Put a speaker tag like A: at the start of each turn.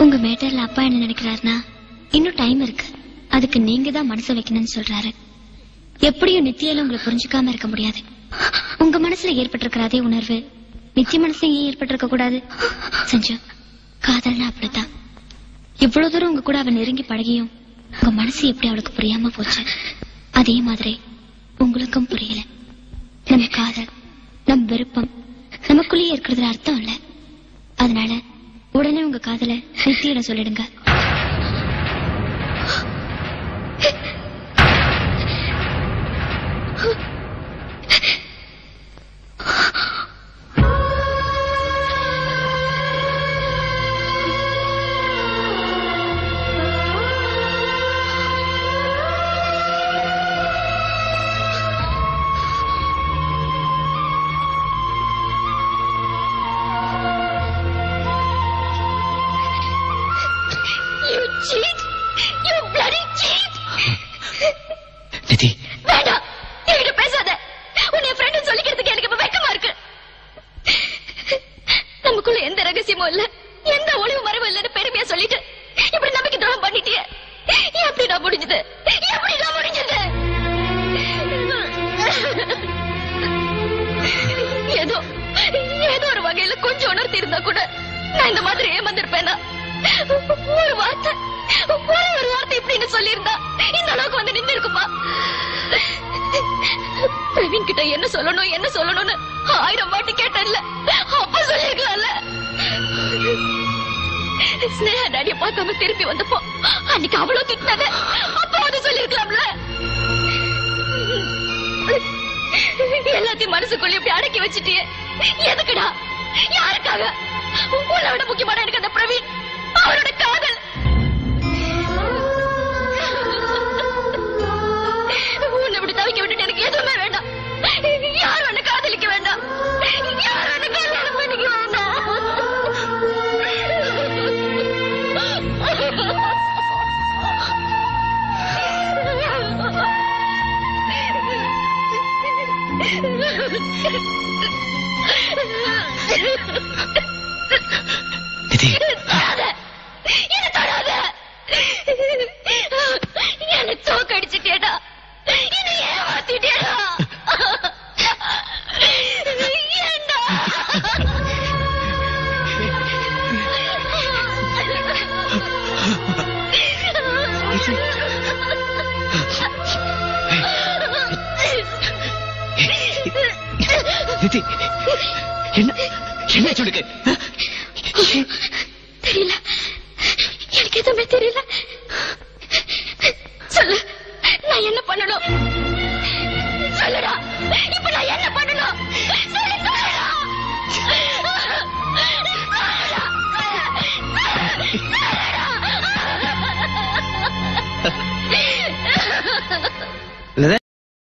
A: உங்க மேட்டர்ல அப்பா என்ன நினைக்கிறாருன்னா இன்னும் டைம் இருக்கு அதுக்கு நீங்க தான் மனசு வைக்கணும்னு சொல்றாரு எப்படியும் நித்தியால உங்களை புரிஞ்சுக்காம இருக்க முடியாது உங்க மனசுல ஏற்பட்டிருக்கிற அதே உணர்வு நித்திய மனசுல ஏன் ஏற்பட்டிருக்க கூடாது சஞ்சு காதல்னா அப்படித்தான் இவ்வளவு தூரம் உங்க கூட அவ நெருங்கி பழகியும் உங்க மனசு எப்படி அவளுக்கு புரியாம போச்சு அதே மாதிரி உங்களுக்கும் புரியல நம்ம காதல் நம் விருப்பம் நமக்குள்ளேயே இருக்கிறதுல அர்த்தம் இல்ல அதனால உடனே உங்க காதல நித்தியிடம் சொல்லிடுங்க
B: You cheat! You bloody cheat!
C: நிதி
B: வேண்டாம் என்கிட்ட பேசாத உன்னை ஃப்ரெண்ட் சொல்லிக்கிறதுக்கு எனக்கு இப்ப வெக்கமா இருக்கு நமக்குள்ள எந்த ரகசியமும் இல்ல எந்த ஒளிவு மறைவும் இல்லைன்னு பெருமையா சொல்லிட்டு இப்படி நம்பிக்கை துரோகம் பண்ணிட்டியே எப்படி நான் முடிஞ்சது எப்படி நான் முடிஞ்சது ஏதோ ஏதோ ஒரு வகையில கொஞ்சம் உணர்த்தி இருந்தா கூட நான் இந்த மாதிரி ஏமாந்திருப்பேனா ஒரு வார்த்தை ஒரே ஒரு வார்த்தை இப்படின்னு சொல்லியிருந்தா இந்த அளவுக்கு வந்து நின்று இருக்குமா பிரவீன் கிட்ட என்ன சொல்லணும் என்ன சொல்லணும்னு ஆயிரம் வாட்டி கேட்டேன்ல அப்ப சொல்லிருக்கலாம்ல ஸ்னேகா டாடிய பார்க்காம திருப்பி வந்தப்போ அன்னைக்கு அவ்வளவு திட்டாத அப்ப வந்து சொல்லிருக்கலாம்ல எல்லாத்தையும் மனசுக்குள்ள இப்படி அடக்கி வச்சிட்டியே எதுக்குடா யாருக்காக உன்னை விட முக்கியமான எனக்கு அந்த பிரவீன் அவரோட காதல் உன்னை இப்படி தவிக்க விட்டுட்டு எனக்கு எதுவுமே வேண்டாம் யாரும் உன்னை காதலிக்க வேண்டாம் யாரும் உன்னை கல்யாணம் பண்ணிக்க
C: நிதி
B: தொடாத என்ன தொடாத என்ன தோக்கடிச்சிட்டியடா என்ன ஏமாத்திட்டியடா ஏண்டா
C: நிதி என்ன என்ன சொல்லுங்க
B: தெரியல எனக்கு எதுவுமே தெரியல சொல்லு நான் என்ன பண்ணணும் சொல்லுடா இப்ப நான் என்ன